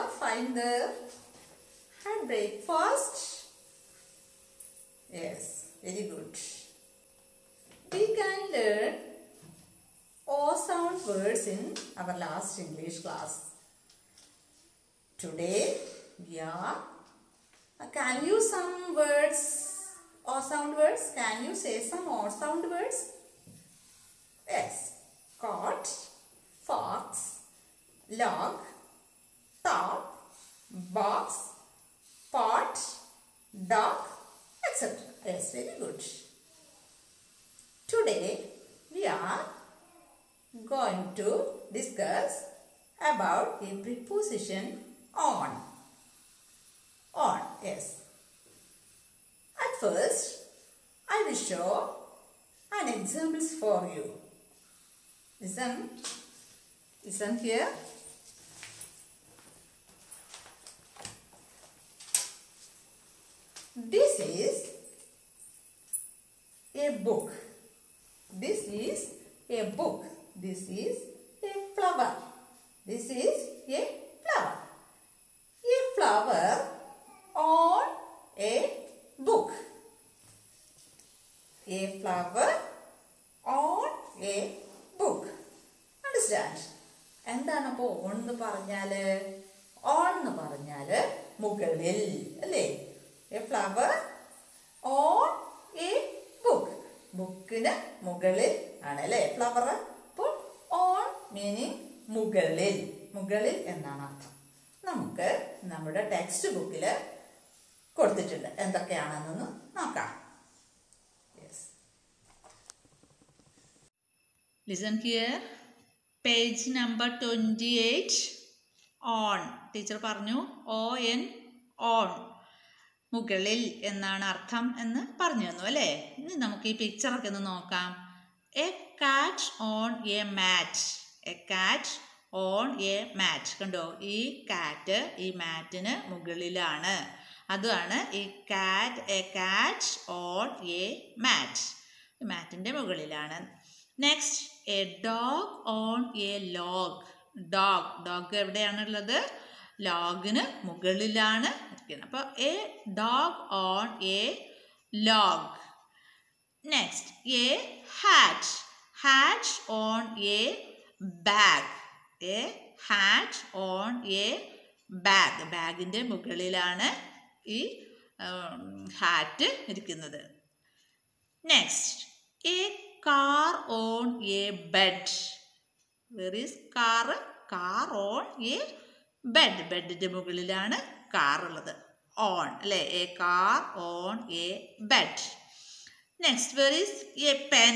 fine there? Had breakfast? Yes, very good. We can learn O sound words in our last English class. Today we are. uh, Can you some words? O sound words? Can you say some O sound words? Yes. Cot, fox, log, top, box, pot, dog, etc. Yes, very good. Today we are going to discuss about a preposition on. On, yes. At first, I will show an examples for you. Listen. Listen here. This is a book. This is a book. This is a flower. This is a flower. A flower on a book. A flower on a book. Understand? എന്താണ് അപ്പോൾ on എന്ന് പറഞ്ഞാല് on എന്ന് പറഞ്ഞാല് മുകളിൽ അല്ലേ a flower on a book ബുക്കിന് മുകളിൽ ആണ് അല്ലേ ഫ്ലവർ അപ്പോൾ ഓൺ മീനിങ് മുകളിൽ മുകളിൽ എന്നാണ് അർത്ഥം നമുക്ക് നമ്മുടെ ടെക്സ്റ്റ് ബുക്കിൽ കൊടുത്തിട്ടുണ്ട് എന്തൊക്കെയാണെന്നൊന്ന് നോക്കാം yes Listen here. Page number 28. On. Teacher പറഞ്ഞു ഓ എൻ ഓൺ മുകളിൽ എന്നാണ് അർത്ഥം എന്ന് പറഞ്ഞു തന്നു അല്ലേ ഇനി നമുക്ക് ഈ പിക്ചറൊക്കെ ഒന്ന് നോക്കാം a cat on a mat a cat on a mat കണ്ടോ ഈ കാറ്റ് ഈ മാറ്റിന് മുകളിലാണ് അതാണ് ഈ കാറ്റ് A cat on a mat മാറ്റിൻ്റെ മുകളിലാണ് next a dog on a log dog dog എവിടെയാണുള്ളത് ലോഗിന് മുകളിലാണ് ഇരിക്കുന്നത് അപ്പോൾ a dog on a log next a hat hat on a bag a hat on a bag ബാഗിൻ്റെ മുകളിലാണ് ഈ ഹാറ്റ് ഇരിക്കുന്നത് next a car on a bed where is car car on a bed ബെഡിൻ്റെ മുകളിലാണ് car ഉള്ളത് on അല്ലേ a car on a bed next where is a pen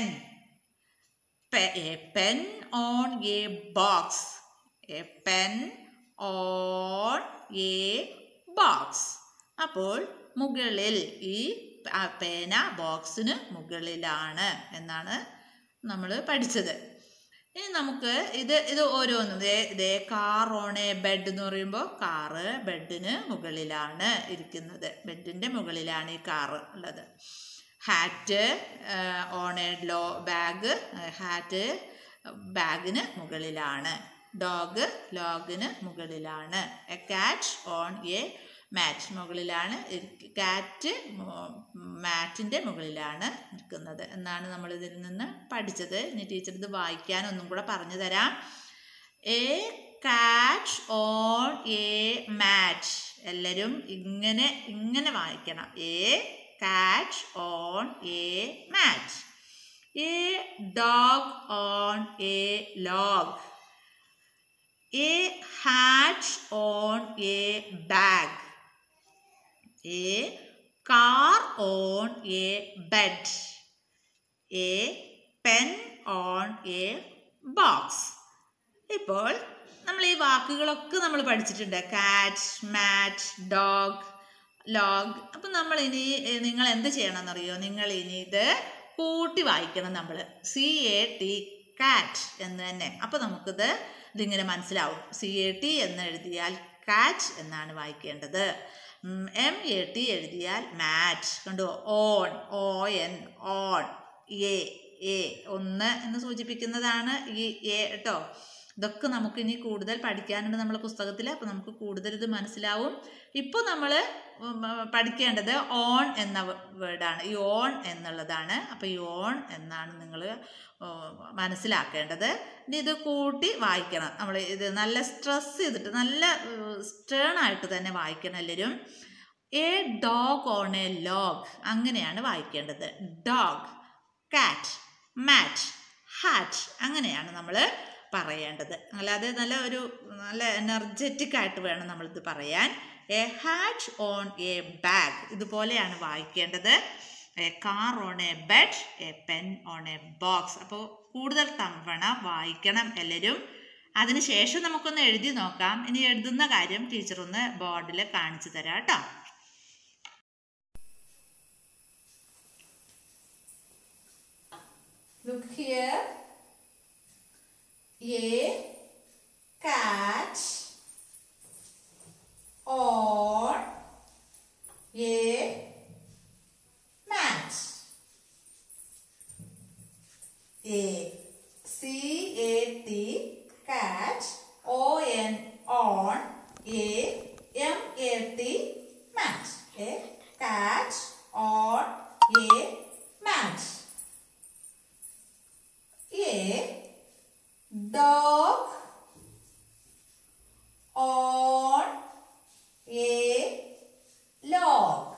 a pen on a box a pen on a box അപ്പോൾ മുകളിൽ ഈ ആ പേന ബോക്സിന് മുകളിലാണ് എന്നാണ് നമ്മൾ പഠിച്ചത് ഇനി നമുക്ക് ഇത് ഇത് ഓരോന്നും ദേ ദേ കാർ ഓൺ എ ബെഡ് എന്ന് പറയുമ്പോൾ കാറ് ബെഡിന് മുകളിലാണ് ഇരിക്കുന്നത് ബെഡിൻ്റെ മുകളിലാണ് ഈ കാറ് ഉള്ളത് hat on a low bag hat ബാഗിന് മുകളിലാണ് ഡോഗ് ലോഗിന് മുകളിലാണ് എ കാറ്റ് ഓൺ എ മാറ്റ് മുകളിലാണ് കാറ്റ് മാറ്റിൻ്റെ മുകളിലാണ് നിൽക്കുന്നത് എന്നാണ് നമ്മൾ ഇതിൽ നിന്ന് പഠിച്ചത് ഇനി ടീച്ചർ ഇത് വായിക്കാൻ ഒന്നും കൂടെ പറഞ്ഞു തരാം എ കാറ്റ് ഓൺ എ മാറ്റ് എല്ലാവരും ഇങ്ങനെ ഇങ്ങനെ വായിക്കണം a cat on a mat a dog on a log a hat on a bag a car on a bed a pen on a box ഇപ്പോൾ നമ്മൾ ഈ വാക്കുകളൊക്കെ നമ്മൾ പഠിച്ചിട്ടുണ്ട് കാറ്റ് മാറ്റ് ഡോഗ് ലോഗ് അപ്പം നമ്മൾ ഇനി നിങ്ങൾ എന്ത് ചെയ്യണമെന്നറിയോ നിങ്ങൾ ഇനി ഇത് കൂട്ടി വായിക്കണം നമ്മൾ സി എ ടി കാറ്റ് എന്ന് തന്നെ അപ്പോൾ നമുക്കിത് ഇതിങ്ങനെ മനസ്സിലാവും സി എ ടി എന്ന് എഴുതിയാൽ കാറ്റ് എന്നാണ് വായിക്കേണ്ടത് എം എ ടി എഴുതിയാൽ മാറ്റ് കണ്ടോ on O N on a a ഒന്ന് എന്ന് സൂചിപ്പിക്കുന്നതാണ് ഈ എ കേട്ടോ ഇതൊക്കെ നമുക്ക് ഇനി കൂടുതൽ പഠിക്കാനുണ്ട് നമ്മളെ പുസ്തകത്തിൽ അപ്പോൾ നമുക്ക് കൂടുതൽ ഇത് മനസ്സിലാവും ഇപ്പോൾ നമ്മൾ പഠിക്കേണ്ടത് ഓൺ എന്ന വേർഡാണ് ഈ ഓൺ എന്നുള്ളതാണ് അപ്പോൾ ഈ ഓൺ എന്നാണ് നിങ്ങൾ മനസ്സിലാക്കേണ്ടത് ഇനി ഇത് കൂട്ടി വായിക്കണം നമ്മൾ ഇത് നല്ല സ്ട്രെസ് ചെയ്തിട്ട് നല്ല സ്റ്റേൺ ആയിട്ട് തന്നെ വായിക്കണം എല്ലാവരും a dog on a log അങ്ങനെയാണ് വായിക്കേണ്ടത് ഡോഗ് കാറ്റ് മാറ്റ് ഹാറ്റ് അങ്ങനെയാണ് നമ്മൾ പറയേണ്ടത് അല്ലാതെ നല്ല ഒരു നല്ല എനർജറ്റിക് ആയിട്ട് വേണം നമ്മളിത് പറയാൻ a hat on a bag ഇതുപോലെയാണ് വായിക്കേണ്ടത് a car on a bed a pen on a box അപ്പോൾ കൂടുതൽ തവണ വായിക്കണം എല്ലാവരും അതിനുശേഷം നമുക്കൊന്ന് എഴുതി നോക്കാം ഇനി എഴുതുന്ന കാര്യം ടീച്ചർ ഒന്ന് ബോർഡിൽ കാണിച്ചു തരാം കേട്ടോ Look here. A cat on a mat. A C A T cat O N on a M A T mat. A cat on a mat. A dog on a log.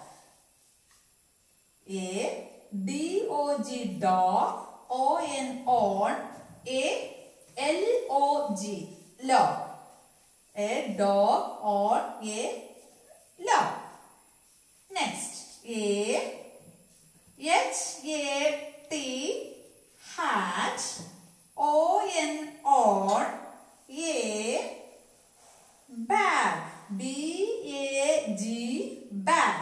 A D O G dog O N on a L O G log. A dog on a log. Next A H A T hat O N on a bag B A G bag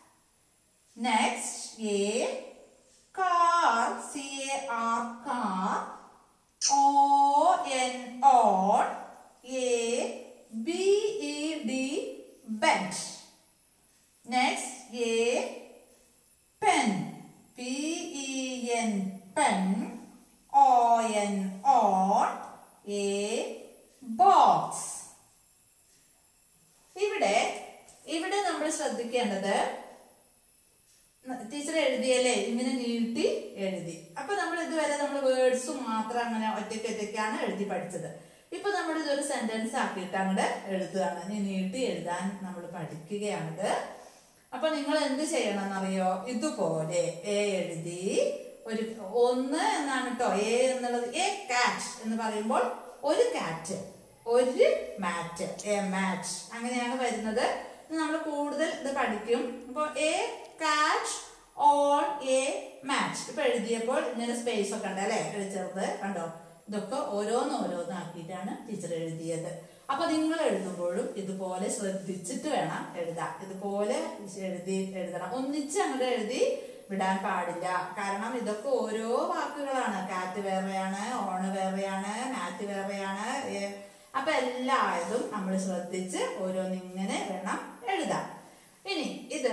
next a car C A R car O N on a B E D bed next a pen P E N pen O N on a box ഇവിടെ ഇവിടെ നമ്മൾ ശ്രദ്ധിക്കേണ്ടത് teacher എഴുതിയല്ലേ ഇങ്ങനെ നീട്ടി എഴുതി അപ്പൊ നമ്മൾ ഇതുവരെ നമ്മൾ വേർഡ്സും മാത്രം അങ്ങനെ ഒറ്റയ്ക്ക് ഒറ്റയ്ക്കാണ് എഴുതി പഠിച്ചത് ഇപ്പൊ നമ്മൾ ഇതൊരു സെന്റൻസ് ആക്കിയിട്ട് അങ്ങോട്ട് എഴുതുകയാണ് ഇനി നീട്ടി എഴുതാൻ നമ്മൾ പഠിക്കുകയാണിത് അപ്പൊ നിങ്ങൾ എന്ത് ചെയ്യണം എന്നറിയോ ഇതുപോലെ എ എഴുതി ഒരു ഒന്ന് എന്നാണ് കേട്ടോ എ എന്നുള്ളത് എ കാറ്റ് എന്ന് പറയുമ്പോൾ ഒരു കാറ്റ് ഒരു മാറ്റ് എ മാറ്റ് അങ്ങനെയാണ് വരുന്നത് നമ്മൾ കൂടുതൽ ഇത് പഠിക്കും അപ്പോൾ A cat on A match ഇപ്പൊ എഴുതിയപ്പോൾ ഇങ്ങനെ സ്പേസ് ഒക്കെ ഉണ്ട് അല്ലെ എഴുതിച്ചത് കണ്ടോ ഇതൊക്കെ ഓരോന്ന് ഓരോന്ന് ആക്കിയിട്ടാണ് ടീച്ചർ എഴുതിയത് അപ്പൊ നിങ്ങൾ എഴുതുമ്പോഴും ഇതുപോലെ ശ്രദ്ധിച്ചിട്ട് വേണം എഴുതാൻ ഇതുപോലെ എഴുതി എഴുതണം ഒന്നിച്ച് അങ്ങോട്ട് എഴുതി വിടാൻ പാടില്ല കാരണം ഇതൊക്കെ ഓരോ വാക്കുകളാണ് കാറ്റ് വേറെയാണ് ഓണ് വേറെയാണ് മാറ്റ് വേറെയാണ് ഏ- അപ്പൊ എല്ലാതും നമ്മൾ ശ്രദ്ധിച്ച് ഓരോന്നിങ്ങനെ വേണം എഴുതാൻ ഇനി ഇത്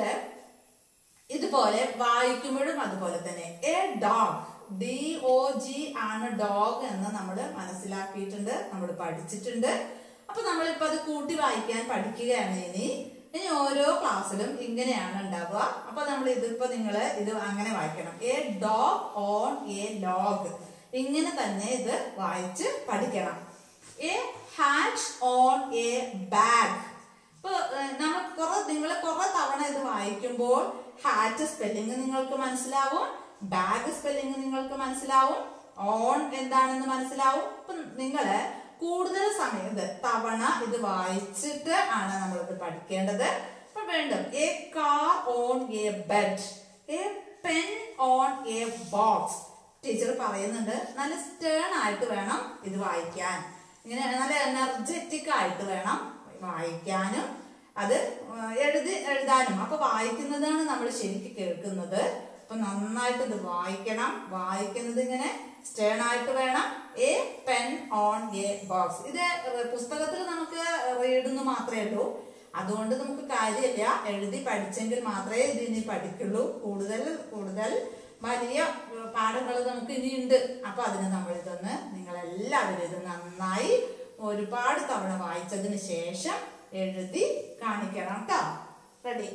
ഇതുപോലെ വായിക്കുമ്പോഴും അതുപോലെ തന്നെ a dog D O G ആണ് ഡോഗ് എന്ന് നമ്മൾ മനസ്സിലാക്കിയിട്ടുണ്ട് നമ്മൾ പഠിച്ചിട്ടുണ്ട് അപ്പൊ നമ്മളിപ്പോ അത് കൂട്ടി വായിക്കാൻ പഠിക്കുകയാണ് ഇനി ഇനി ഓരോ ക്ലാസ്സിലും ഇങ്ങനെയാണ് ഉണ്ടാവുക അപ്പൊ നമ്മൾ ഇതിപ്പോ നിങ്ങൾ ഇത് അങ്ങനെ വായിക്കണം a dog on a log ഇങ്ങനെ തന്നെ ഇത് വായിച്ച് പഠിക്കണം a hat on a bag ഇപ്പൊ ഏഹ്, നമ്മൾ കുറെ നിങ്ങൾ കുറെ തവണ ഇത് വായിക്കുമ്പോൾ ഹാറ്റ് സ്പെല്ലിംഗ് നിങ്ങൾക്ക് മനസ്സിലാവും ബാഗ് സ്പെല്ലിംഗ് നിങ്ങൾക്ക് മനസ്സിലാവും ഓൺ എന്താണെന്ന് മനസ്സിലാവും ഇപ്പൊ നിങ്ങള് കൂടുതൽ സമയം ഇത് തവണ ഇത് വായിച്ചിട്ട് ആണ് നമ്മളിത് പഠിക്കേണ്ടത് ഇപ്പൊ വീണ്ടും a car on a bed a pen on a box teacher പറയുന്നുണ്ട് നല്ല സ്റ്റേൺ ആയിട്ട് വേണം ഇത് വായിക്കാൻ ഇങ്ങനെ നല്ല എനർജറ്റിക് ആയിട്ട് വേണം വായിക്കാനും അത് ആ, എഴുതി എഴുതാനും അപ്പൊ വായിക്കുന്നതാണ് നമ്മൾ ശരിക്കും കേൾക്കുന്നത് അപ്പൊ നന്നായിട്ട് ഇത് വായിക്കണം വായിക്കുന്നത് ഇങ്ങനെ സ്റ്റേൺ ആയിട്ട് വേണം a pen on a box ഇത് പുസ്തകത്തിൽ നമുക്ക് റീഡെന്ന് മാത്രമേ ഉള്ളൂ അതുകൊണ്ട് നമുക്ക് കാര്യമില്ല എഴുതി പഠിച്ചെങ്കിൽ മാത്രമേ ഇത് ഇനി പഠിക്കുള്ളൂ കൂടുതൽ കൂടുതൽ വലിയ പാഠങ്ങൾ നമുക്ക് ഇനിയുണ്ട് അപ്പൊ അതിന് നമ്മൾ ഇതൊന്ന് നിങ്ങൾ എല്ലാവരും ഇത് നന്നായി ഒരുപാട് തവണ വായിച്ചതിന് ശേഷം എഴുതി കാണിക്കണം കേട്ടോ ready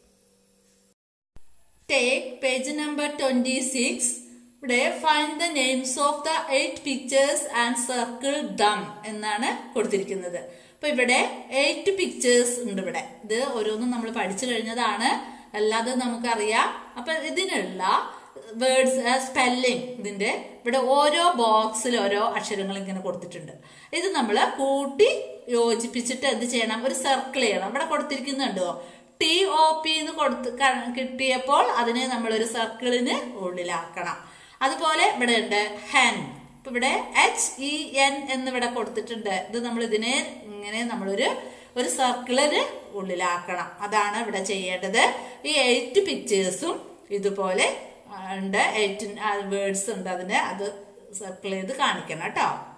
take page number twenty six ഇവിടെ find the names of the eight pictures and circle them എന്നാണ് കൊടുത്തിരിക്കുന്നത് അപ്പൊ ഇവിടെ എയ്റ്റ് പിക്ചേഴ്സ് ഉണ്ട് ഇവിടെ ഇത് ഓരോന്നും നമ്മൾ പഠിച്ചു കഴിഞ്ഞതാണ് അല്ലാതെ നമുക്കറിയാം അപ്പൊ ഇതിനുള്ള വേർഡ്സ് സ്പെല്ലിംഗ് ഇതിന്റെ ഇവിടെ ഓരോ ബോക്സിൽ ഓരോ അക്ഷരങ്ങൾ ഇങ്ങനെ കൊടുത്തിട്ടുണ്ട് ഇത് നമ്മൾ കൂട്ടി യോജിപ്പിച്ചിട്ട് എന്ത് ചെയ്യണം ഒരു സർക്കിൾ ചെയ്യണം ഇവിടെ കൊടുത്തിരിക്കുന്നുണ്ടോ ടി ഒ പി എന്ന് കൊടുത്ത് ക- കിട്ടിയപ്പോൾ അതിനെ നമ്മൾ ഒരു സർക്കിളിന് ഉള്ളിലാക്കണം അതുപോലെ ഇവിടെ ഉണ്ട് ഹെൻ ഇപ്പൊ ഇവിടെ എച്ച് ഇ എൻ എന്നിവിടെ കൊടുത്തിട്ടുണ്ട് ഇത് നമ്മൾ ഇതിനെ ഇങ്ങനെ നമ്മളൊരു ഒരു സർക്കിളിന് ഉള്ളിലാക്കണം അതാണ് ഇവിടെ ചെയ്യേണ്ടത് ഈ എയ്റ്റ് പിക്ചേഴ്സും ഇതുപോലെ ആ, ഉണ്ട് എയ്റ്റ് വേർഡ്സ് ഉണ്ട് അതിന് അത് സർക്കിൾ ചെയ്ത് കാണിക്കണം കേട്ടോ